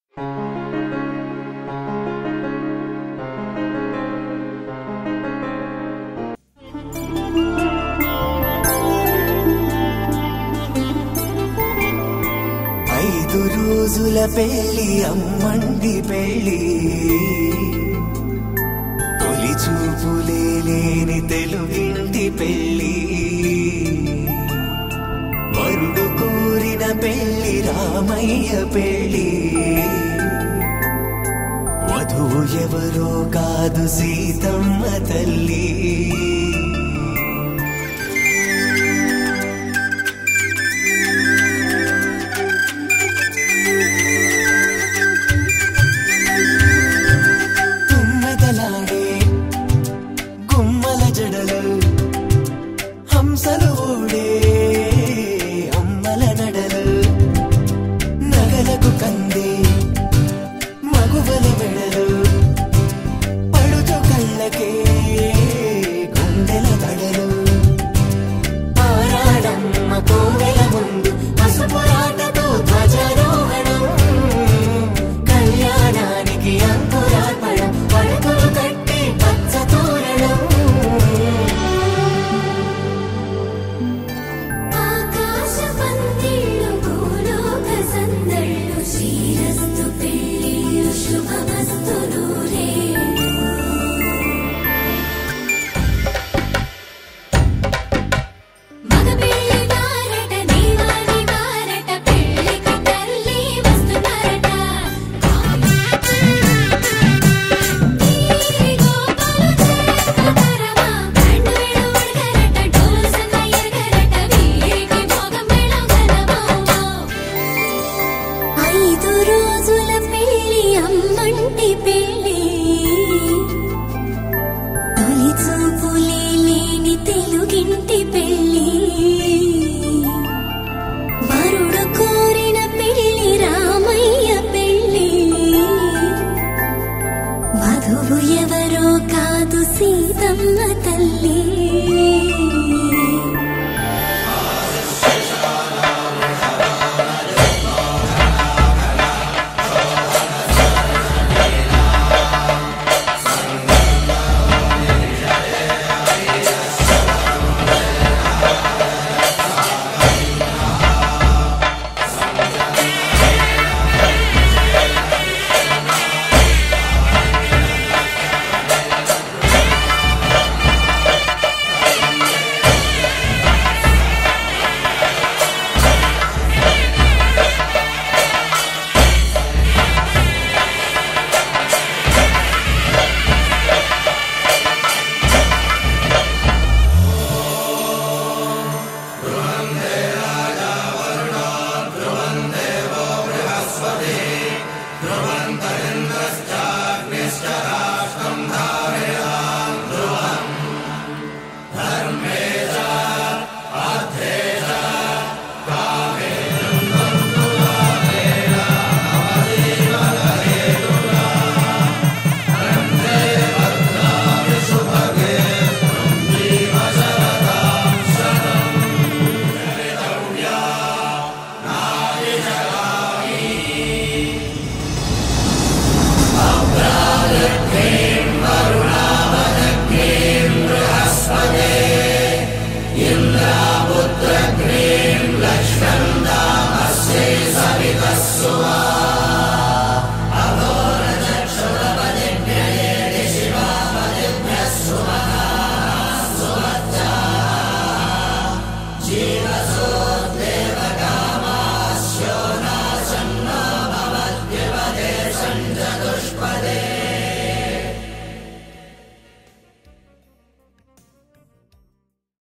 ఐదు రోజుల పెళ్లి అమ్మండి పెళ్లి తొలి చూపులే లేని తెలుగింటి పెళ్లి వరుడు కోరిన పెళ్లి రామయ్య పెళ్లి వధువు ఎవరో కాదు సీతమ్మ తల్లి తుమ్మెదలాడే గుమ్మల జడలు హంసలు ఊడే అమ్మల నడలు నగలకు కంది మగువల మెడలు పడుచు కళ్ళకే గుండెల దడలు ఆరాడమ్మ కోవెల ముందు పసుపురాటతో ధ్వజారోహణం కళ్యాణానికి అంకురార్పణం పడకలు కట్టి పచ్చ తోరణం ఆకాశ పందిళ్ళు భూలోక సందళ్ళు శ్రీరస్తు పెళ్ళిళ్ళు శుభమస్తు నూరేళ్ళు మగ పెళ్ళి వారట దేవాని వారట పెళ్ళికి తల్లి వస్తున్నారట ఈ గోపాలు చేస్తారమా బ్యాండ్ వేళ ఉడగరట డోలు సన్న ఎరగరట వీరికి మోగం మేళం గలమో ఐదు రోజుల పెళ్లి అమ్మంటి పెళ్లి తొలి చూపులే లేని తెలుగింటి పెళ్లి వరుడు కోరిన పెళ్లి రామయ్య పెళ్లి వధువు ఎవరో కాదు సీతమ్మ తల్లి సువా